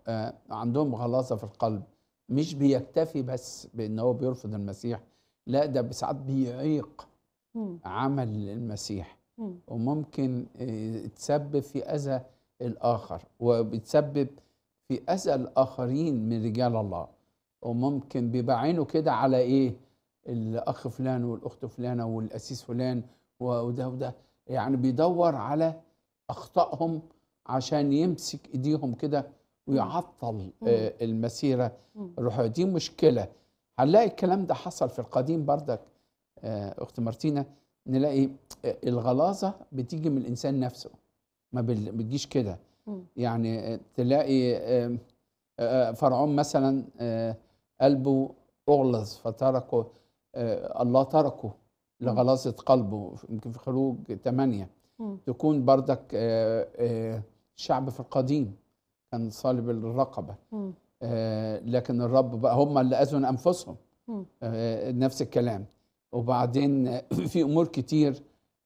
آه، عندهم غلاظه في القلب مش بيكتفي بس بان هو بيرفض المسيح لا ده ساعات بيعيق مم. عمل المسيح مم. وممكن آه، تسبب في اذى الاخر وبتسبب في اذى الاخرين من رجال الله وممكن بيبقى عينه كده على ايه الاخ فلان والاخت فلانه والاسيس فلان وده وده يعني بيدور على اخطائهم عشان يمسك ايديهم كده ويعطل آه، المسيره مم. الروحيه دي مشكله هنلاقي الكلام ده حصل في القديم بردك آه، اخت مارتينا نلاقي آه، الغلاظه بتيجي من الانسان نفسه ما بال- بتجيش كده مم. يعني آه، تلاقي آه، آه، فرعون مثلا آه، قلبه اغلظ فتركه آه، الله تركه لغلاظه قلبه يمكن في خروج ثمانية مم. تكون بردك آه، آه، الشعب في القديم كان صالب الرقبه مم. آه، لكن الرب بقى هم اللي اذن انفسهم مم. آه، نفس الكلام وبعدين آه، في امور كتير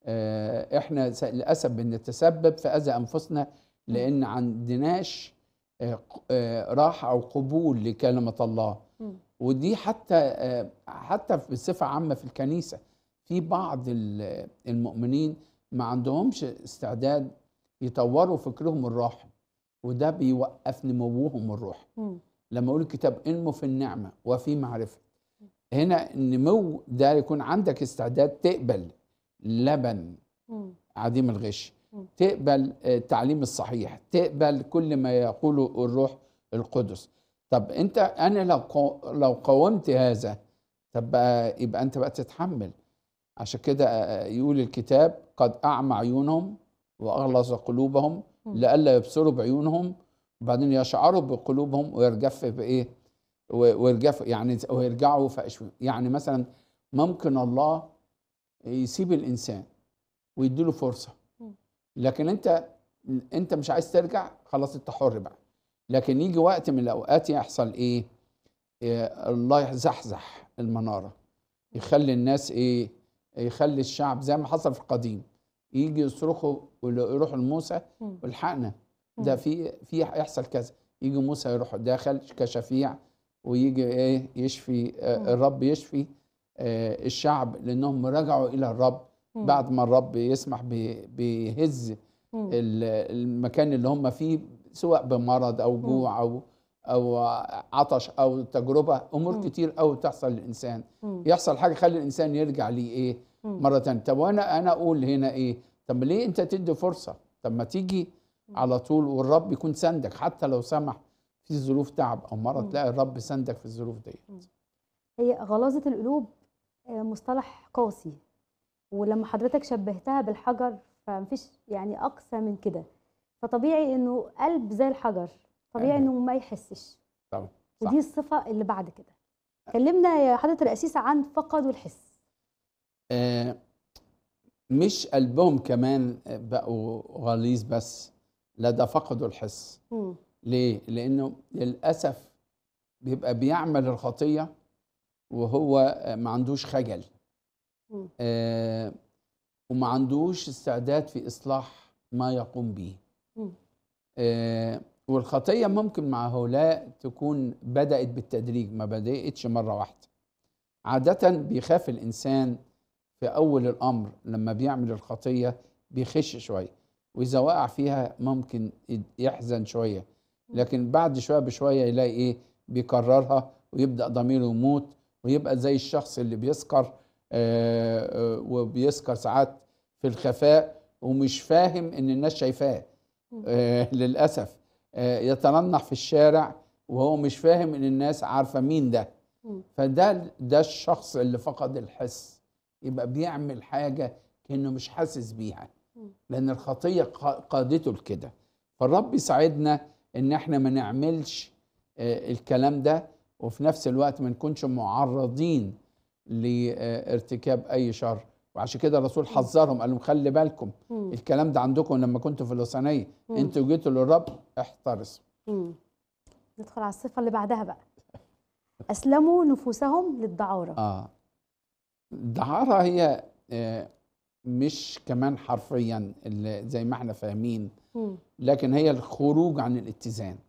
آه، احنا س- للاسف بنتسبب في اذى انفسنا لان عندناش آه، ق- آه، راحه او قبول لكلمه الله مم. ودي حتى آه، حتى بصفه عامه في الكنيسه في بعض ال- المؤمنين ما عندهمش استعداد يطوروا فكرهم الروحي وده بيوقف نموهم الروحي مم. لما اقول الكتاب انمو في النعمه وفي معرفه هنا النمو ده يكون عندك استعداد تقبل لبن مم. عديم الغش مم. تقبل آه، التعليم الصحيح تقبل كل ما يقوله الروح القدس طب انت انا لو قو- لو قاومت هذا طب بقى يبقى انت بقى تتحمل عشان كده آه، يقول الكتاب قد اعمى عيونهم واغلظ قلوبهم مم. لئلا يبصروا بعيونهم وبعدين يشعروا بقلوبهم ويرجف بايه و- ويرجف يعني ويرجعوا فاشوي يعني مثلا ممكن الله يسيب الانسان ويديله فرصه مم. لكن انت انت مش عايز ترجع خلاص انت حر بقى لكن يجي وقت من الاوقات يحصل ايه, إيه الله يزحزح المناره يخلي الناس ايه يخلي الشعب زي ما حصل في القديم يجي يصرخوا ويروحوا لموسى مم. والحقنا ده مم. في في يحصل كذا يجي موسى يروح داخل كشفيع ويجي ايه يشفي آه، مم. الرب يشفي آه، الشعب لانهم رجعوا الى الرب مم. بعد ما الرب يسمح بي- بيهز مم. ال- المكان اللي هم فيه سواء بمرض او جوع او او عطش او تجربه امور مم. كتير قوي تحصل للانسان مم. يحصل حاجه خلي الانسان يرجع ليه ايه مم. مره تانية طب وانا انا اقول هنا ايه طب ليه انت تدي فرصه طب ما تيجي على طول والرب يكون سندك حتى لو سمح في ظروف تعب او مرض مم. تلاقي الرب سندك في الظروف دي هي غلاظة القلوب آه، مصطلح قاسي ولما حضرتك شبهتها بالحجر فمفيش يعني أقسى من كده فطبيعي إنه قلب زي الحجر طبيعي أيوة. إنه ما يحسش طبعا صح. ودي الصفة اللي بعد كده كلمنا يا حضرة القسيس عن فقدوا الحس آه، مش قلبهم كمان بقوا غليظ بس لا ده فقدوا الحس مم. ليه لانه للاسف بيبقى بيعمل الخطيه وهو آه، ما عندوش خجل مم. آه، وما عندوش استعداد في اصلاح ما يقوم به مم. آه، والخطيه ممكن مع هؤلاء تكون بدات بالتدريج ما بداتش مره واحده عاده بيخاف الانسان في اول الامر لما بيعمل الخطيه بيخش شويه واذا وقع فيها ممكن يحزن شويه لكن بعد شويه بشويه يلاقي ايه بيكررها ويبدا ضميره يموت ويبقى زي الشخص اللي بيسكر آه، آه، وبيسكر ساعات في الخفاء ومش فاهم ان الناس شايفاه آه، للاسف آه، يتننح في الشارع وهو مش فاهم ان الناس عارفه مين ده مم. فده ده الشخص اللي فقد الحس يبقى بيعمل حاجه كانه مش حاسس بيها مم. لان الخطيه قا- قادته لكده فالرب يساعدنا ان احنا ما نعملش آه، الكلام ده وفي نفس الوقت ما نكونش معرضين لارتكاب اي شر وعشان كده الرسول حذرهم قال لهم خلي بالكم مم. الكلام ده عندكم لما كنتوا في الوثنيه مم. انتوا جيتوا للرب احترسوا مم. ندخل على الصفة اللي بعدها بقى أسلموا نفوسهم للدعارة اه الدعارة هي آه، مش كمان حرفيا اللي زي ما احنا فاهمين مم. لكن هي الخروج عن الاتزان